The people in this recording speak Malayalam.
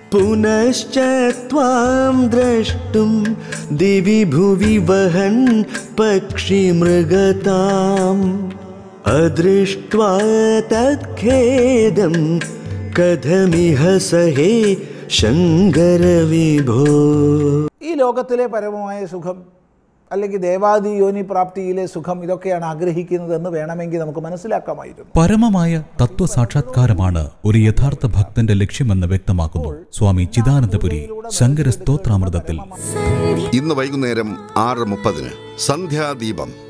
पुनश्च त्वां द्रष्टुं दिवि भुवि वहन् पक्षिमृगताम् अदृष्ट्वा तत्खेदं कथमिह सहे शङ्करविभो ഈ ലോകത്തിലെ പരമമായ സുഖം അല്ലെങ്കിൽ ദേവാദി യോനി പ്രാപ്തിയിലെ സുഖം ഇതൊക്കെയാണ് ആഗ്രഹിക്കുന്നതെന്ന് വേണമെങ്കിൽ നമുക്ക് മനസ്സിലാക്കാമായിരുന്നു പരമമായ തത്വസാക്ഷാത്കാരമാണ് ഒരു യഥാർത്ഥ ഭക്തന്റെ ലക്ഷ്യമെന്ന് വ്യക്തമാക്കുന്നു സ്വാമി ചിദാനന്ദപുരി ശങ്കര സ്തോത്രാമൃതത്തിൽ ഇന്ന് വൈകുന്നേരം ആറ് മുപ്പതിന് സന്ധ്യാദീപം